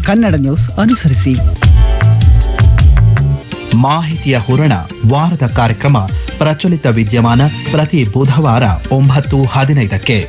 Kannada news ಅನುಸರಿಸಿ ಮಾಹಿತಿಯ ಹೂರಣ ವಾರದ ಕಾರ್ಯಕ್ರಮ ಪ್ರಚಲಿತ ವಿದ್ಯಮಾನ ಪ್ರತಿ ಬುಧವಾರ ಒಂಬತ್ತು ಹದಿನೈದಕ್ಕೆ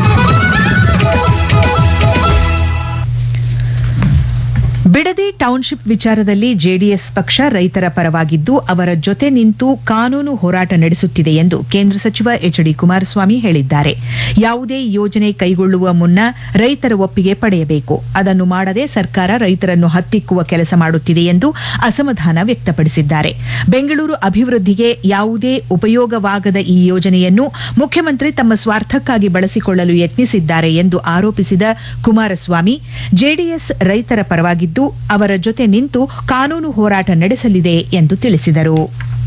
ಬಿಡದಿ ಟೌನ್ಶಿಪ್ ವಿಚಾರದಲ್ಲಿ ಜೆಡಿಎಸ್ ಪಕ್ಷ ರೈತರ ಪರವಾಗಿದ್ದು ಅವರ ಜೊತೆ ನಿಂತು ಕಾನೂನು ಹೋರಾಟ ನಡೆಸುತ್ತಿದೆ ಎಂದು ಕೇಂದ್ರ ಸಚಿವ ಎಚ್ ಡಿ ಕುಮಾರಸ್ವಾಮಿ ಹೇಳಿದ್ದಾರೆ ಯಾವುದೇ ಯೋಜನೆ ಕೈಗೊಳ್ಳುವ ಮುನ್ನ ರೈತರ ಒಪ್ಪಿಗೆ ಪಡೆಯಬೇಕು ಅದನ್ನು ಮಾಡದೆ ಸರ್ಕಾರ ರೈತರನ್ನು ಹತ್ತಿಕ್ಕುವ ಕೆಲಸ ಮಾಡುತ್ತಿದೆ ಎಂದು ಅಸಮಾಧಾನ ವ್ಯಕ್ತಪಡಿಸಿದ್ದಾರೆ ಬೆಂಗಳೂರು ಅಭಿವೃದ್ಧಿಗೆ ಯಾವುದೇ ಉಪಯೋಗವಾಗದ ಈ ಯೋಜನೆಯನ್ನು ಮುಖ್ಯಮಂತ್ರಿ ತಮ್ಮ ಸ್ವಾರ್ಥಕ್ಕಾಗಿ ಬಳಸಿಕೊಳ್ಳಲು ಯತ್ನಿಸಿದ್ದಾರೆ ಎಂದು ಆರೋಪಿಸಿದ ಕುಮಾರಸ್ವಾಮಿ ಜೆಡಿಎಸ್ ರೈತರ ಪರವಾಗಿದ್ದು ಅವರ ಜೊತೆ ನಿಂತು ಕಾನೂನು ಹೋರಾಟ ನಡೆಸಲಿದೆ ಎಂದು ತಿಳಿಸಿದರು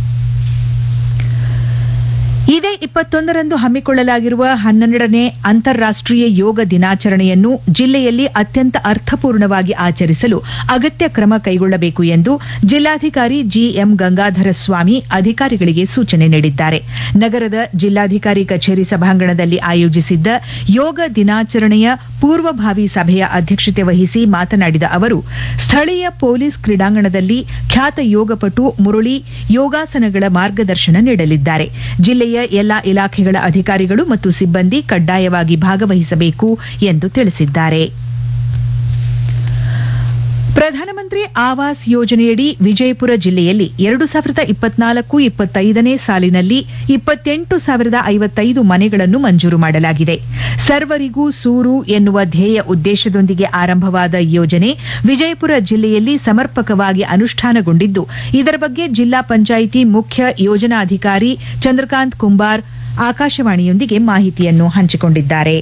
ಇದೇ ಇಪ್ಪತ್ತೊಂದರಂದು ಹಮ್ಮಿಕೊಳ್ಳಲಾಗಿರುವ ಹನ್ನೆರಡನೇ ಅಂತಾರಾಷ್ಟೀಯ ಯೋಗ ದಿನಾಚರಣೆಯನ್ನು ಜಿಲ್ಲೆಯಲ್ಲಿ ಅತ್ಯಂತ ಅರ್ಥಪೂರ್ಣವಾಗಿ ಆಚರಿಸಲು ಅಗತ್ಯ ಕ್ರಮ ಕೈಗೊಳ್ಳಬೇಕು ಎಂದು ಜಿಲ್ಲಾಧಿಕಾರಿ ಜಿಎಂ ಗಂಗಾಧರ ಸ್ವಾಮಿ ಅಧಿಕಾರಿಗಳಿಗೆ ಸೂಚನೆ ನೀಡಿದ್ದಾರೆ ನಗರದ ಜಿಲ್ಲಾಧಿಕಾರಿ ಕಚೇರಿ ಸಭಾಂಗಣದಲ್ಲಿ ಆಯೋಜಿಸಿದ್ದ ಯೋಗ ದಿನಾಚರಣೆಯ ಪೂರ್ವಭಾವಿ ಸಭೆಯ ಅಧ್ಯಕ್ಷತೆ ವಹಿಸಿ ಮಾತನಾಡಿದ ಅವರು ಸ್ಥಳೀಯ ಪೊಲೀಸ್ ಕ್ರೀಡಾಂಗಣದಲ್ಲಿ ಖ್ಯಾತ ಯೋಗಪಟು ಮುರಳಿ ಯೋಗಾಸನಗಳ ಮಾರ್ಗದರ್ಶನ ನೀಡಲಿದ್ದಾರೆ ಜಿಲ್ಲೆಯ ಎಲ್ಲಾ ಇಲಾಖೆಗಳ ಅಧಿಕಾರಿಗಳು ಮತ್ತು ಸಿಬ್ಬಂದಿ ಕಡ್ಡಾಯವಾಗಿ ಭಾಗವಹಿಸಬೇಕು ಎಂದು ತಿಳಿಸಿದ್ದಾರೆ ಪ್ರಧಾನಮಂತ್ರಿ ಆವಾಸ್ ಯೋಜನೆಯಡಿ ವಿಜಯಪುರ ಜಿಲ್ಲೆಯಲ್ಲಿ ಎರಡು ಸಾವಿರದ ಇಪ್ಪತ್ನಾಲ್ಕು ಇಪ್ಪತ್ತೈದನೇ ಸಾಲಿನಲ್ಲಿ ಇಪ್ಪತ್ತೆಂಟು ಸಾವಿರದ ಐವತ್ತೈದು ಮನೆಗಳನ್ನು ಮಂಜೂರು ಮಾಡಲಾಗಿದೆ ಸರ್ವರಿಗೂ ಸೂರು ಎನ್ನುವ ಧ್ಯೇಯ ಉದ್ದೇಶದೊಂದಿಗೆ ಆರಂಭವಾದ ಯೋಜನೆ ವಿಜಯಪುರ ಜಿಲ್ಲೆಯಲ್ಲಿ ಸಮರ್ಪಕವಾಗಿ ಅನುಷ್ಠಾನಗೊಂಡಿದ್ದು ಇದರ ಬಗ್ಗೆ ಜಿಲ್ಲಾ ಪಂಚಾಯಿತಿ ಮುಖ್ಯ ಯೋಜನಾಧಿಕಾರಿ ಚಂದ್ರಕಾಂತ್ ಕುಂಬಾರ್ ಆಕಾಶವಾಣಿಯೊಂದಿಗೆ ಮಾಹಿತಿಯನ್ನು ಹಂಚಿಕೊಂಡಿದ್ದಾರೆ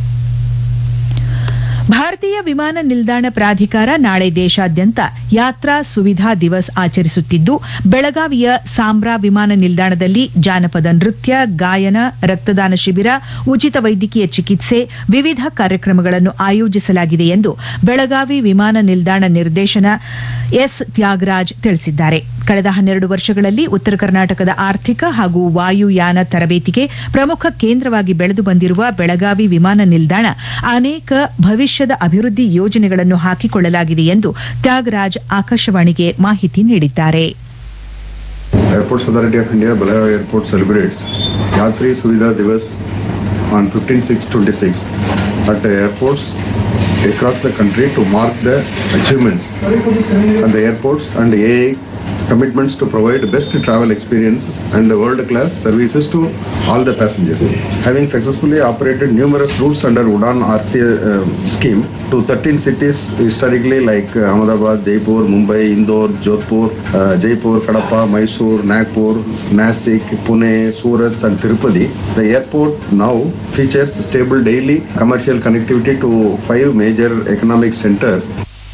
ಭಾರತೀಯ ವಿಮಾನ ನಿಲ್ದಾಣ ಪ್ರಾಧಿಕಾರ ನಾಳೆ ದೇಶಾದ್ಯಂತ ಯಾತ್ರಾ ಸುವಿಧಾ ದಿವಸ್ ಆಚರಿಸುತ್ತಿದ್ದು ಬೆಳಗಾವಿಯ ಸಾಂಬ್ರಾ ವಿಮಾನ ನಿಲ್ದಾಣದಲ್ಲಿ ಜಾನಪದ ನೃತ್ಯ ಗಾಯನ ರಕ್ತದಾನ ಶಿಬಿರ ಉಚಿತ ವೈದ್ಯಕೀಯ ಚಿಕಿತ್ಸೆ ವಿವಿಧ ಕಾರ್ಯಕ್ರಮಗಳನ್ನು ಆಯೋಜಿಸಲಾಗಿದೆ ಎಂದು ಬೆಳಗಾವಿ ವಿಮಾನ ನಿಲ್ದಾಣ ನಿರ್ದೇಶನ ಎಸ್ ತ್ಯಾಗರಾಜ್ ತಿಳಿಸಿದ್ದಾರೆ ಕಳೆದ ಹನ್ನೆರಡು ವರ್ಷಗಳಲ್ಲಿ ಉತ್ತರ ಕರ್ನಾಟಕದ ಆರ್ಥಿಕ ಹಾಗೂ ವಾಯುಯಾನ ತರಬೇತಿಗೆ ಪ್ರಮುಖ ಕೇಂದ್ರವಾಗಿ ಬೆಳೆದು ಬಂದಿರುವ ಬೆಳಗಾವಿ ವಿಮಾನ ನಿಲ್ದಾಣ ಅನೇಕ ಭವಿಷ್ಯದ ಅಭಿವೃದ್ಧಿ ಯೋಜನೆಗಳನ್ನು ಹಾಕಿಕೊಳ್ಳಲಾಗಿದೆ ಎಂದು ತ್ಯಾಗರಾಜ್ ಆಕಾಶವಾಣಿಗೆ ಮಾಹಿತಿ ನೀಡಿದ್ದಾರೆ Airports Authority of India, Balaya Airport celebrates Yatri Suvidha Divas on 15-6-26 at the airports across the country to mark the achievements at the airports and AA commitments to provide best travel experience and world-class services to all the passengers. Having successfully operated numerous routes under Udan RCA uh, scheme to 13 cities historically like uh, Ahmedabad, Jaipur, Mumbai, Indore, Jodhpur, uh, Jaipur, Kadapa, Mysore, Nagpur, Nasik, Pune, Surat and Tirupati, the airport now features stable daily commercial connectivity to five major economic centers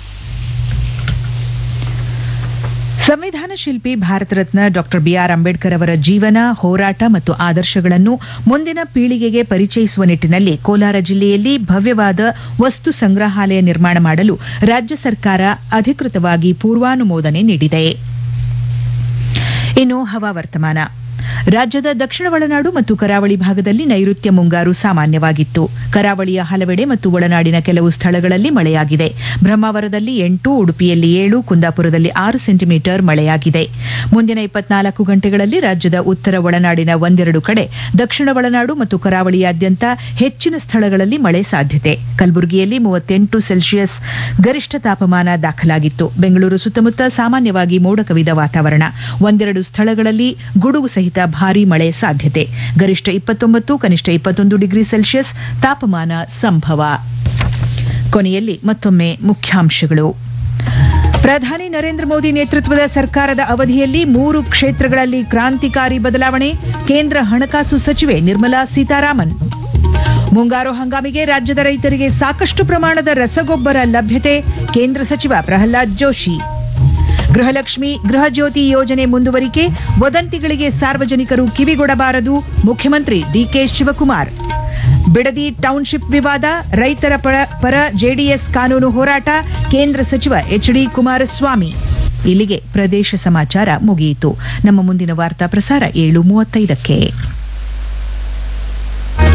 ಸಂವಿಧಾನ ಶಿಲ್ಪಿ Bharat Ratna doctor B R Ambedkar ಅವರ ಜೀವನ ಹೋರಾಟ ಮತ್ತು ಆದರ್ಶಗಳನ್ನು ಮುಂದಿನ ಪೀಳಿಗೆಗೆ ಪರಿಚಯಿಸುವ ನಿಟ್ಟಿನಲ್ಲಿ ಕೋಲಾರ ಜಿಲ್ಲೆಯಲ್ಲಿ ಭವ್ಯವಾದ ವಸ್ತು ಸಂಗ್ರಹಾಲಯ ನಿರ್ಮಾಣ ಮಾಡಲು ರಾಜ್ಯ ಸರ್ಕಾರ ಅಧಿಕೃತವಾಗಿ ಪೂರ್ವಾನುಮೋದನೆ ನೀಡಿದೆ ಇನ್ನು ಹವಾವರ್ತಮಾನ ರಾಜ್ಯದ ದಕ್ಷಿಣ ಒಳನಾಡು ಮತ್ತು ಕರಾವಳಿ ಭಾಗದಲ್ಲಿ ನೈಋತ್ಯ ಮುಂಗಾರು ಸಾಮಾನ್ಯವಾಗಿತ್ತು ಕರಾವಳಿಯ ಹಲವೆಡೆ ಮತ್ತು ಒಳನಾಡಿನ ಕೆಲವು ಸ್ಥಳಗಳಲ್ಲಿ ಮಳೆಯಾಗಿದೆ ಬ್ರಹ್ಮಾವರದಲ್ಲಿ ಎಂಟು ಉಡುಪಿಯಲ್ಲಿ ಏಳು ಕುಂದಾಪುರದಲ್ಲಿ ಆರು ಸೆಂಟಿಮೀಟರ್ ಮಳೆಯಾಗಿದೆ ಮುಂದಿನ ಇಪ್ಪತ್ನಾಲ್ಕು ಗಂಟೆಗಳಲ್ಲಿ ರಾಜ್ಯದ ಉತ್ತರ ಒಳನಾಡಿನ ಒಂದೆರಡು ಕಡೆ ದಕ್ಷಿಣ ಒಳನಾಡು ಮತ್ತು ಕರಾವಳಿಯಾದ್ಯಂತ ಹೆಚ್ಚಿನ ಸ್ಥಳಗಳಲ್ಲಿ ಮಳೆ ಸಾಧ್ಯತೆ ಕಲಬುರಗಿಯಲ್ಲಿ ಮೂವತ್ತೆಂಟು ಸೆಲ್ಸಿಯಸ್ ಗರಿಷ್ಠ ತಾಪಮಾನ ದಾಖಲಾಗಿತ್ತು ಬೆಂಗಳೂರು ಸುತ್ತಮುತ್ತ ಸಾಮಾನ್ಯವಾಗಿ ಮೋಡ ಕವಿದ ವಾತಾವರಣ ಒಂದೆರಡು ಸ್ಥಳಗಳಲ್ಲಿ ಗುಡುಗು ಸಹಿತ ಭಾರೀ ಮಳೆ ಸಾಧ್ಯತೆ ಗರಿಷ್ಠ ಇಪ್ಪತ್ತೊಂಬತ್ತು ಕನಿಷ್ಠ ಇಪ್ಪತ್ತೊಂದು ಡಿಗ್ರಿ ಸೆಲ್ಸಿಯಸ್ ತಾಪಮಾನ ಸಂಭವ ಕೊನೆಯಲ್ಲಿ ಮತ್ತೊಮ್ಮೆ ಮುಖ್ಯಾಂಶಗಳು ಪ್ರಧಾನಿ ನರೇಂದ್ರ ಮೋದಿ ನೇತೃತ್ವದ ಸರ್ಕಾರದ ಅವಧಿಯಲ್ಲಿ ಮೂರು ಕ್ಷೇತ್ರಗಳಲ್ಲಿ ಕ್ರಾಂತಿಕಾರಿ ಬದಲಾವಣೆ ಕೇಂದ್ರ ಹಣಕಾಸು ಸಚಿವೆ ನಿರ್ಮಲಾ ಸೀತಾರಾಮನ್ ಮುಂಗಾರು ಹಂಗಾಮಿಗೆ ರಾಜ್ಯದ ರೈತರಿಗೆ ಸಾಕಷ್ಟು ಪ್ರಮಾಣದ ರಸಗೊಬ್ಬರ ಲಭ್ಯತೆ ಕೇಂದ್ರ ಸಚಿವ ಪ್ರಹ್ಲಾದ್ ಜೋಶಿ ಗೃಹಲಕ್ಷ್ಮಿ ಗೃಹಜ್ಯೋತಿ ಯೋಜನೆ ಮುಂದುವರಿಕೆ ವದಂತಿಗಳಿಗೆ ಸಾರ್ವಜನಿಕರು ಕಿವಿಗೊಡಬಾರದು ಮುಖ್ಯಮಂತ್ರಿ ಡಿಕೆ ಶಿವಕುಮಾರ್ ಬಿಡದಿ ಟೌನ್ಶಿಪ್ ವಿವಾದ ರೈತರ ಪರ- ಪರ ಜೆಡಿಎಸ್ ಕಾನೂನು ಹೋರಾಟ ಕೇಂದ್ರ ಸಚಿವ ಎಚ್ ಡಿ ಕುಮಾರಸ್ವಾಮಿ ಇಲ್ಲಿಗೆ ಪ್ರದೇಶ ಸಮಾಚಾರ ಮುಗಿಯಿತು ನಮ್ಮ ಮುಂದಿನ ವಾರ್ತಾ ಪ್ರಸಾರ ಏಳು ಮೂವತ್ತೈದಕ್ಕೆ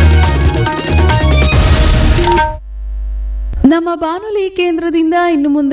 ನಮ್ಮ ಬಾನುಲಿ ಕೇಂದ್ರದಿಂದ ಇನ್ನು ಮುಂದೆ